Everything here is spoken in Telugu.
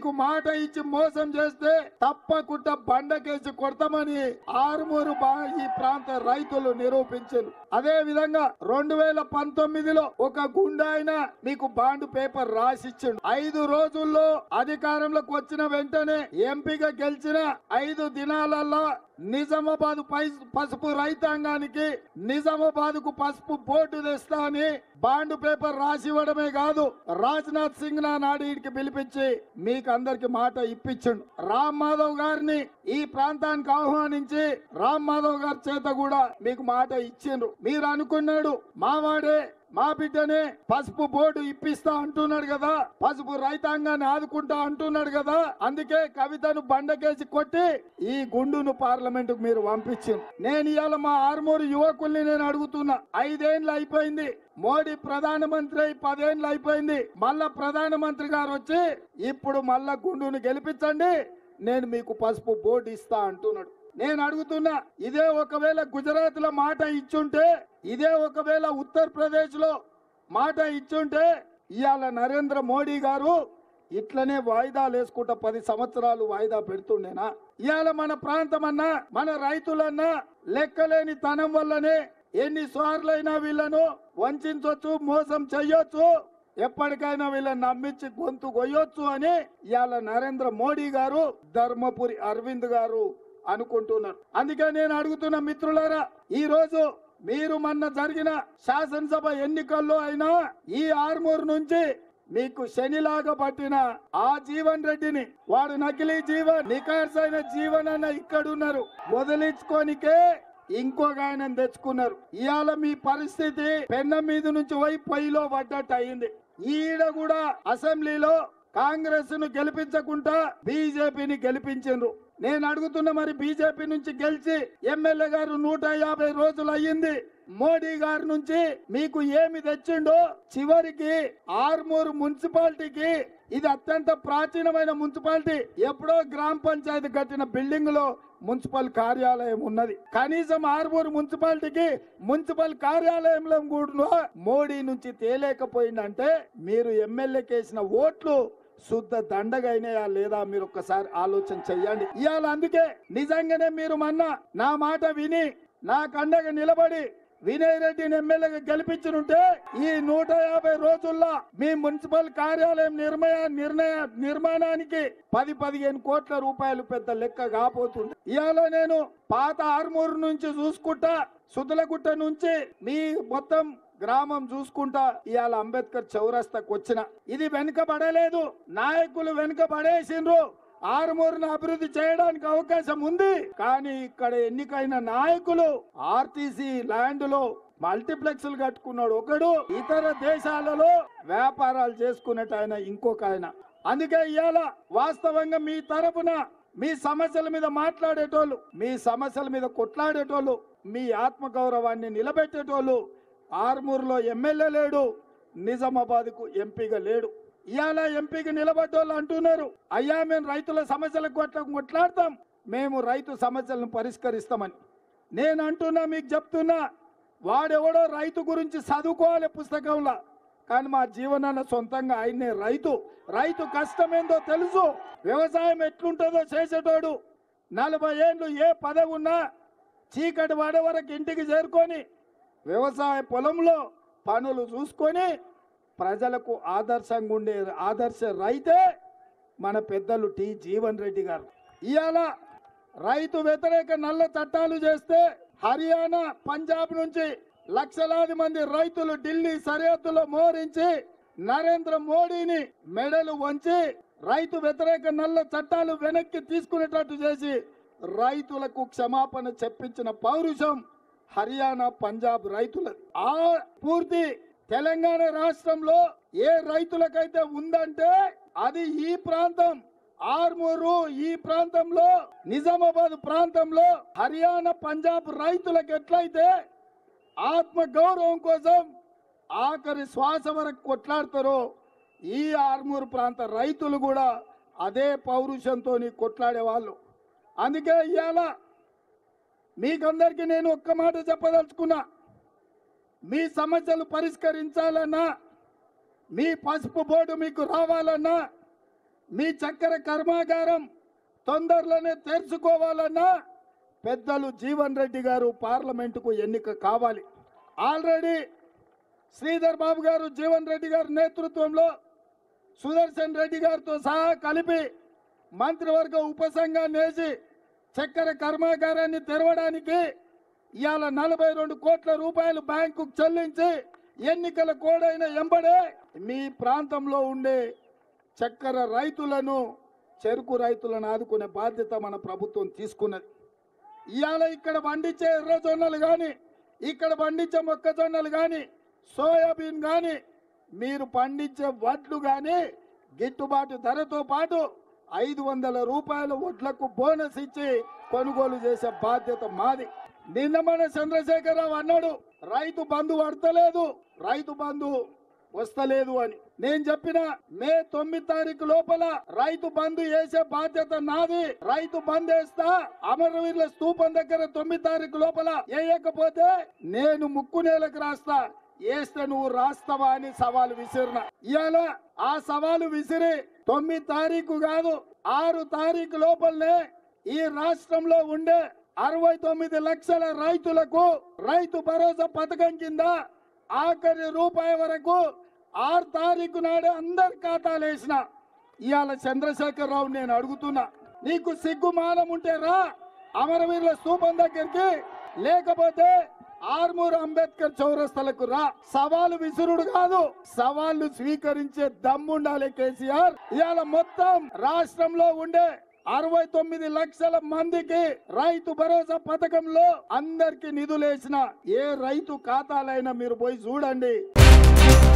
మీకు మాట ఇచ్చి మోసం చేస్తే తప్పకుండా బండకేసి కొడతామని ఆరుమూరు బా- ఈ ప్రాంత రైతులు నిరూపించారు అదే విధంగా రెండు వేల పంతొమ్మిదిలో ఒక గుండాయన మీకు బాండ్ పేపర్ రాసిచ్చిండు ఐదు రోజుల్లో అధికారంలోకి వచ్చిన వెంటనే ఎంపీగా గెలిచిన ఐదు దినాలల్లో నిజామాబాద్ పై- పసుపు రైతాంగానికి నిజామాబాద్ కు పసుపు బోర్డు తెస్తా అని బాండ్ పేపర్ రాసి ఇవ్వడమే కాదు రాజ్నాథ్ సింగ్ నా నాడికి పిలిపించి మీకు అందరికి మాట ఇప్పించండు రామ్ మాధవ్ గారిని ఈ ప్రాంతానికి ఆహ్వానించి రామ్ మాధవ్ గారి చేత కూడా మీకు మాట ఇచ్చిండ్రు మీరు అనుకున్నాడు మావాడే మా బిడ్డనే పసుపు బోర్డు ఇప్పిస్తా అంటున్నాడు కదా పసుపు రైతాంగాన్ని ఆదుకుంటా అంటున్నాడు కదా అందుకే కవితను బండకేసి కొట్టి ఈ గుండును పార్లమెంట్ కు మీరు పంపించింది నేను ఇవాళ మా ఆరుమూరు యువకుల్ని నేను అడుగుతున్నా ఐదేండ్లు అయిపోయింది మోడీ ప్రధానమంత్రి అయి పదేండ్లు అయిపోయింది మళ్ళా ప్రధానమంత్రి గారు వచ్చి ఇప్పుడు మళ్ళా గుండును గెలిపించండి నేను మీకు పసుపు బోర్డు ఇస్తా అంటున్నాడు నేను అడుగుతున్నా ఇదే ఒకవేళ గుజరాత్ లో మాట ఇచ్చుంటే ఇదే ఒకవేళ ఉత్తరప్రదేశ్ లో మాట ఇచ్చుంటే ఇవాళ నరేంద్ర మోడీ గారు ఇట్లనే వాయిదాలు వేసుకుంటా పది సంవత్సరాలు వాయిదా పెడుతుండేనా ఇవాళ మన ప్రాంతం అన్నా మన రైతులన్నా లెక్కలేని తనం వల్లనే ఎన్ని సార్లైనా వీళ్ళను వంచొచ్చు మోసం చెయ్యొచ్చు ఎప్పటికైనా వీళ్ళని నమ్మించి గొంతు కొయ్యొచ్చు అని ఇవాళ నరేంద్ర మోడీ గారు ధర్మపురి అరవింద్ గారు అనుకుంటున్నారు అందుకే నేను అడుగుతున్న మిత్రులారా ఈ రోజు మీరు మొన్న జరిగిన శాసనసభ ఎన్నికల్లో అయినా ఈ ఆర్మూర్ నుంచి మీకు శనిలాగా పట్టిన ఆ జీవన్ రెడ్డిని వాడు నకిలీ జీవన్ నికార్స్ అయిన జీవన్ అన్న ఇక్కడున్నారు వదిలించుకోనికే ఇంకొక ఆయన తెచ్చుకున్నారు ఇవాళ మీ పరిస్థితి పెన్న మీద నుంచి పోయి పొయ్యిలో పడ్డట్టు అయింది ఈడ కూడా అసెంబ్లీలో కాంగ్రెస్ ను గెలిపించకుండా బీజేపీని గెలిపించిండ్రు నేను అడుగుతున్న మరి బీజేపీ నుంచి గెలిచి ఎమ్మెల్యే గారు నూట యాభై రోజులు అయ్యింది మోడీ గారి నుంచి మీకు ఏమి తెచ్చిండో చివరికి ఆర్మూరు మున్సిపాలిటీకి ఇది అత్యంత ప్రాచీనమైన మున్సిపాలిటీ ఎప్పుడో గ్రామ పంచాయతీ కట్టిన బిల్డింగ్ లో మున్సిపల్ కార్యాలయం ఉన్నది కనీసం ఆర్మూరు మున్సిపాలిటీకి మున్సిపల్ కార్యాలయంలో కూడా మోడీ నుంచి తేలేకపోయిందంటే మీరు ఎమ్మెల్యే కేసిన ఓట్లు శుద్ధ దండగైనాయా లేదా మీరు ఒక్కసారి ఆలోచన చెయ్యండి ఇవాళ అందుకే నిజంగానే మీరు మొన్న నా మాట విని నా కండగా నిలబడి వినయ్ రెడ్డిని ఎమ్మెల్యేగా గెలిపించనుంటే ఈ నూట యాభై రోజుల్లో మీ మున్సిపల్ కార్యాలయం నిర్మయ నిర్ణయ నిర్మాణానికి పది పదిహేను కోట్ల రూపాయలు పెద్ద లెక్క కాబోతుంది ఇవాళ నేను పాత ఆర్మూరు నుంచి చూసుకుంటా సుతులగుట్ట నుంచి మీ మొత్తం గ్రామం చూసుకుంటా ఇవాళ అంబేద్కర్ చౌరస్తాకు వచ్చిన ఇది వెనుకబడలేదు నాయకులు వెనుకబడేసిండ్రు ఆరుమూరును అభివృద్ధి చేయడానికి అవకాశం ఉంది కానీ ఇక్కడ ఎన్నికైన నాయకులు ఆర్టీసీ ల్యాండ్ లో మల్టీప్లెక్స్లు కట్టుకున్నాడు ఒకడు ఇతర దేశాలలో వ్యాపారాలు చేసుకునేట ఆయన ఇంకొక ఆయన అందుకే ఇవాళ వాస్తవంగా మీ తరపున మీ సమస్యల మీద మాట్లాడేటోళ్ళు మీ సమస్యల మీద కొట్లాడేటోళ్ళు మీ ఆత్మగౌరవాన్ని నిలబెట్టేటోళ్ళు ఆర్మూరులో ఎమ్మెల్యే లేడు నిజామాబాద్ కు ఎంపీగా లేడు ఇవాళ ఎంపీకి నిలబడ్డోళ్ళు అంటున్నారు అయ్యా మేము రైతుల సమస్యలకు కొట్ల కొట్లాడతాం మేము రైతు సమస్యలను పరిష్కరిస్తామని నేను అంటున్నా మీకు చెప్తున్నా వాడెవడో రైతు గురించి చదువుకోవాలి పుస్తకంలో కానీ మా జీవనాన్న సొంతంగా ఆయనే రైతు రైతు కష్టమేందో తెలుసు వ్యవసాయం ఎట్లుంటుందో చేసేటోడు నలభై ఏళ్ళు ఏ పదవి ఉన్నా చీకటి వాడే వరకు ఇంటికి చేరుకొని వ్యవసాయ పొలంలో పనులు చూసుకొని ప్రజలకు ఆదర్శంగా ఉండే ఆదర్శ రైతే మన పెద్దలు టి జీవన్ రెడ్డి గారు ఇవాళ రైతు వ్యతిరేక నల్ల చట్టాలు చేస్తే హర్యానా పంజాబ్ నుంచి లక్షలాది మంది రైతులు ఢిల్లీ సరిహద్దులో మోరించి నరేంద్ర మోడీని మెడలు వంచి రైతు వ్యతిరేక నల్ల చట్టాలు వెనక్కి తీసుకునేటట్టు చేసి రైతులకు క్షమాపణ చెప్పించిన పౌరుషం హర్యానా పంజాబ్ రైతులది ఆ పూర్తి తెలంగాణ రాష్ట్రంలో ఏ రైతులకైతే ఉందంటే అది ఈ ప్రాంతం ఆర్మూరు ఈ ప్రాంతంలో నిజామాబాద్ ప్రాంతంలో హర్యానా పంజాబ్ రైతులకు ఎట్లయితే ఆత్మ గౌరవం కోసం ఆఖరి శ్వాస వరకు కొట్లాడతారో ఈ ఆర్మూరు ప్రాంత రైతులు కూడా అదే పౌరుషంతో కొట్లాడే వాళ్ళు అందుకే ఇవాళ మీకందరికీ నేను ఒక్క మాట చెప్పదలుచుకున్నా మీ సమస్యలు పరిష్కరించాలన్నా మీ పసుపు బోర్డు మీకు రావాలన్నా మీ చక్కెర కర్మాగారం తొందరలోనే తెరుచుకోవాలన్నా పెద్దలు జీవన్ రెడ్డి గారు పార్లమెంటుకు ఎన్నిక కావాలి ఆల్రెడీ శ్రీధర్ బాబు గారు జీవన్ రెడ్డి గారి నేతృత్వంలో సుదర్శన్ రెడ్డి గారితో సహా కలిపి మంత్రివర్గ ఉపసంఘాన్ని వేసి చక్కెర కర్మాగారాన్ని తెరవడానికి ఇవాళ నలభై రెండు కోట్ల రూపాయలు బ్యాంకుకు చెల్లించి ఎన్నికల కోడైన ఎంబడే మీ ప్రాంతంలో ఉండే చక్కెర రైతులను చెరుకు రైతులను ఆదుకునే బాధ్యత మన ప్రభుత్వం తీసుకున్నది ఇవాళ ఇక్కడ పండించే ఎర్రజొన్నలు కానీ ఇక్కడ పండించే మొక్కజొన్నలు కానీ సోయాబీన్ కానీ మీరు పండించే వడ్లు కానీ గిట్టుబాటు ధరతో పాటు ఐదు వందల రూపాయల వడ్లకు బోనస్ ఇచ్చి కొనుగోలు చేసే బాధ్యత మాది నిన్న మన చంద్రశేఖరరావు అన్నాడు రైతు బంధు పడతలేదు రైతు బంధు వస్తలేదు అని నేను చెప్పిన మే తొమ్మిది తారీఖు లోపల రైతు బంధు వేసే బాధ్యత నాది రైతు బంద్ వేస్తా అమరవీరుల స్తూపం దగ్గర తొమ్మిది తారీఖు లోపల వేయకపోతే నేను ముక్కు నేలకు రాస్తా వేస్తే నువ్వు రాస్తావా అని సవాలు విసిరిన ఇవాళ ఆ సవాలు విసిరి తొమ్మిది తారీఖు కాదు ఆరు తారీఖు లోపలనే ఈ రాష్ట్రంలో ఉండే అరవై తొమ్మిది లక్షల రైతులకు రైతు భరోసా పథకం కింద ఆఖరి రూపాయి వరకు ఆరు తారీఖు నాడే అందరి ఖాతాలు వేసిన ఇవాళ చంద్రశేఖర్ రావు నేను అడుగుతున్నా నీకు సిగ్గు మానం ఉంటే రా అమరవీరుల స్తూపం దగ్గరికి లేకపోతే ఆర్మూర్ అంబేద్కర్ చౌరస్తలకు రా సవాలు విసురుడు కాదు సవాళ్లు స్వీకరించే దమ్ముండాలి కేసీఆర్ ఇవాళ మొత్తం రాష్ట్రంలో ఉండే అరవై తొమ్మిది లక్షల మందికి రైతు భరోసా పథకంలో అందరికి నిధులేసిన ఏ రైతు ఖాతాలైనా మీరు పోయి చూడండి